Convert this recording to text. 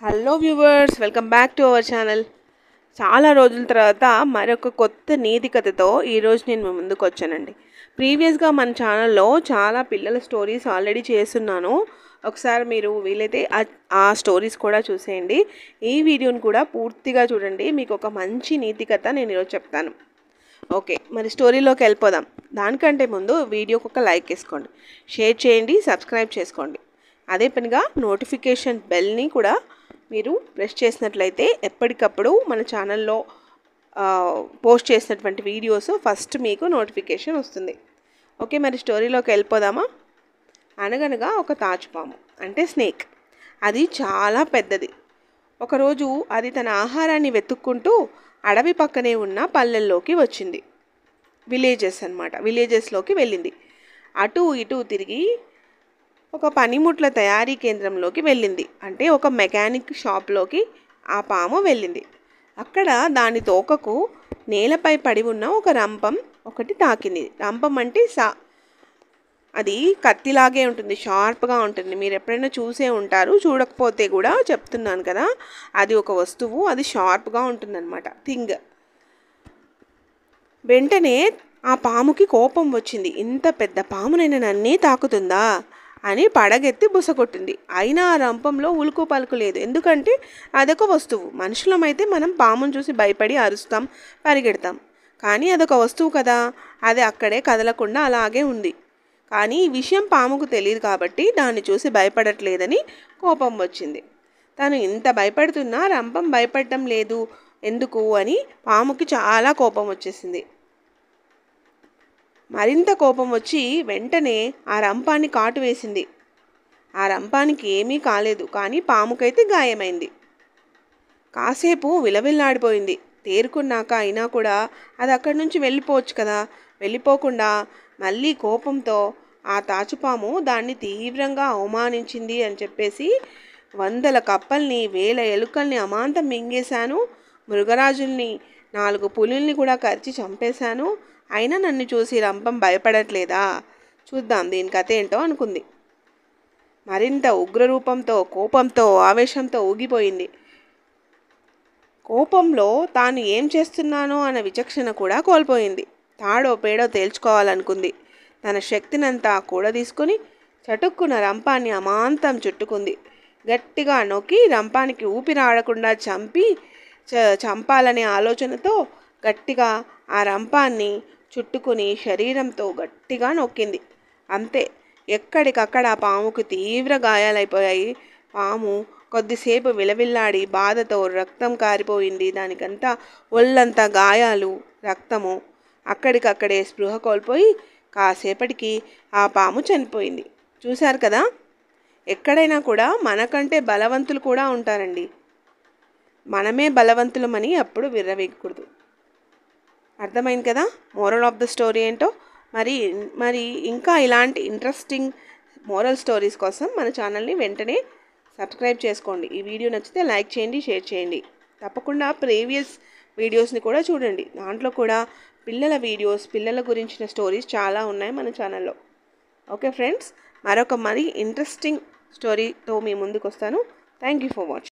hello viewers welcome back to our channel చాలా రోజుల తర్వాత మరొక కొత్త నీతి కథతో ఈరోజు నేను మీ ముందుకు వచ్చానండి ప్రీవియస్గా మన ఛానల్లో చాలా పిల్లల స్టోరీస్ ఆల్రెడీ చేస్తున్నాను ఒకసారి మీరు వీలైతే ఆ- ఆ స్టోరీస్ కూడా చూసేయండి ఈ వీడియోని కూడా పూర్తిగా చూడండి మీకు ఒక మంచి నీతి కథ నేను ఈరోజు చెప్తాను ఓకే మరి స్టోరీలోకి వెళ్ళిపోదాం దానికంటే ముందు వీడియోకి ఒక లైక్ వేసుకోండి షేర్ చేయండి సబ్స్క్రైబ్ చేసుకోండి అదే పనిగా నోటిఫికేషన్ బెల్ని కూడా మీరు ప్రెస్ చేసినట్లయితే ఎప్పటికప్పుడు మన ఛానల్లో ఆ, పోస్ట్ చేసినటువంటి వీడియోస్ ఫస్ట్ మీకు నోటిఫికేషన్ వస్తుంది ఓకే మరి స్టోరీలోకి వెళ్ళిపోదామా అనగనగా ఒక తాచుపాము అంటే స్నేక్ అది చాలా పెద్దది ఒకరోజు అది తన ఆహారాన్ని వెతుక్కుంటూ అడవి పక్కనే ఉన్న పల్లెల్లోకి వచ్చింది విలేజెస్ అన్నమాట విలేజెస్లోకి వెళ్ళింది అటు ఇటు తిరిగి ఒక పనిముట్ల తయారీ కేంద్రంలోకి వెళ్ళింది అంటే ఒక మెకానిక్ షాప్లోకి ఆ పాము వెళ్ళింది అక్కడ దాని తోకకు నేలపై పడి ఉన్న ఒక రంపం ఒకటి తాకింది రంపం అంటే సా అది కత్తిలాగే ఉంటుంది షార్ప్గా ఉంటుంది మీరు ఎప్పుడైనా చూసే ఉంటారు చూడకపోతే కూడా చెప్తున్నాను కదా అది ఒక వస్తువు అది షార్ప్గా ఉంటుందన్నమాట థింగ్ వెంటనే ఆ పాముకి కోపం వచ్చింది ఇంత పెద్ద పామునైనా నన్నే తాకుతుందా అని పడగెత్తి బుసకొట్టింది అయినా ఆ రంపంలో ఉలుకు పలుకు లేదు ఎందుకంటే అదొక వస్తువు మనుషులమైతే మనం పామును చూసి భయపడి అరుస్తాం పరిగెడతాం కానీ అదొక వస్తువు కదా అది అక్కడే కదలకుండా అలాగే ఉంది కానీ ఈ విషయం పాముకు తెలియదు కాబట్టి దాన్ని చూసి భయపడట్లేదని కోపం వచ్చింది తను ఇంత భయపడుతున్నా రంపం భయపడటం లేదు ఎందుకు అని పాముకి చాలా కోపం వచ్చేసింది మరింత కోపం వచ్చి వెంటనే ఆ రంపాన్ని కాటు వేసింది ఆ రంపానికి ఏమీ కాలేదు కానీ పాముకైతే గాయమైంది కాసేపు విలవిల్లాడిపోయింది తేరుకున్నాక అయినా కూడా అది అక్కడి నుంచి వెళ్ళిపోవచ్చు కదా వెళ్ళిపోకుండా మళ్ళీ కోపంతో ఆ తాచుపాము దాన్ని తీవ్రంగా అవమానించింది అని చెప్పేసి వందల కప్పల్ని వేల ఎలుకల్ని అమాంతం మింగేశాను మృగరాజుల్ని నాలుగు పులుల్ని కూడా కరిచి చంపేశాను అయినా నన్ను చూసి రంపం భయపడట్లేదా చూద్దాం దీని కథ ఏంటో అనుకుంది మరింత ఉగ్రరూపంతో కోపంతో ఆవేశంతో ఊగిపోయింది కోపంలో తాను ఏం చేస్తున్నానో అన్న విచక్షణ కూడా కోల్పోయింది తాడో పేడో తేల్చుకోవాలనుకుంది తన శక్తినంతా కూడా తీసుకొని చటుక్కున రంపాన్ని అమాంతం చుట్టుకుంది గట్టిగా నొక్కి రంపానికి ఊపిరి ఆడకుండా చంపి చ- చంపాలనే ఆలోచనతో గట్టిగా ఆ రంపాన్ని చుట్టుకుని శరీరంతో గట్టిగా నొక్కింది అంతే ఎక్కడికక్కడ ఆ పాముకు తీవ్ర గాయాలైపోయాయి పాము కొద్దిసేపు విలవిల్లాడి బాధతో రక్తం కారిపోయింది దానికంతా ఒళ్ళంతా గాయాలు రక్తము అక్కడికక్కడే స్పృహ కోల్పోయి కాసేపటికి ఆ పాము చనిపోయింది చూశారు కదా ఎక్కడైనా కూడా మనకంటే బలవంతులు కూడా ఉంటారండి మనమే బలవంతులమని అప్పుడు విర్రవీగకూడదు అర్థమైంది కదా మోరల్ ఆఫ్ ద స్టోరీ ఏంటో మరి మరి ఇంకా ఇలాంటి ఇంట్రెస్టింగ్ మోరల్ స్టోరీస్ కోసం మన ఛానల్ని వెంటనే సబ్స్క్రైబ్ చేసుకోండి ఈ వీడియో నచ్చితే లైక్ చేయండి షేర్ చేయండి తప్పకుండా ప్రీవియస్ వీడియోస్ని కూడా చూడండి దాంట్లో కూడా పిల్లల వీడియోస్ పిల్లల గురించిన స్టోరీస్ చాలా ఉన్నాయి మన ఛానల్లో ఓకే ఫ్రెండ్స్ మరొక మరి ఇంట్రెస్టింగ్ స్టోరీతో మీ ముందుకు వస్తాను థ్యాంక్ యూ ఫర్ వాచింగ్